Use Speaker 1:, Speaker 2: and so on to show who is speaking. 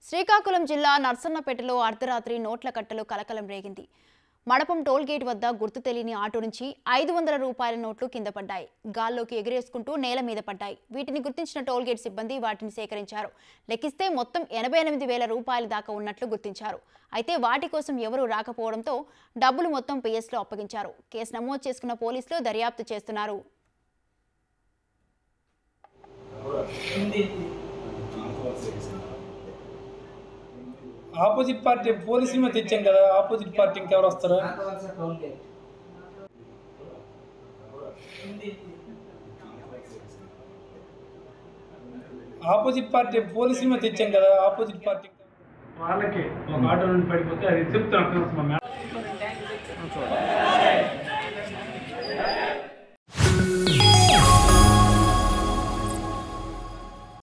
Speaker 1: శ్రీకాకుళం జిల్లా నర్సన్నపేటలో అర్ధరాత్రి నోట్ల కట్టలు కలకలం రేగింది మడపం టోల్ గేట్ వద్ద గుర్తు తెలియని ఆటో నుంచి ఐదు వందల రూపాయల నోట్లు కింద పడ్డాయి గాల్లోకి ఎగిరేసుకుంటూ నేల మీద పడ్డాయి వీటిని గుర్తించిన టోల్ గేట్ సిబ్బంది వాటిని సేకరించారు లెక్కిస్తే మొత్తం ఎనభై ఎనిమిది వేల రూపాయల దాకా ఉన్నట్లు గుర్తించారు అయితే వాటి కోసం ఎవరూ రాకపోవడంతో డబ్బులు మొత్తం పిఎస్లో అప్పగించారు కేసు నమోదు చేసుకున్న పోలీసులు దర్యాప్తు చేస్తున్నారు
Speaker 2: ఆపోజిట్ పార్టీ పోలీసులు మీద తెచ్చాం కదా ఆపోజిట్ పార్టీ ఇంకెవరు వస్తారా ఆపోజిట్ పార్టీ పోలీసుల మీద తెచ్చాం కదా ఆపోజిట్ పార్టీ
Speaker 3: వాళ్ళకి ఒక ఆటో నుండి పడిపోతే అది చెప్తాను మా మేడం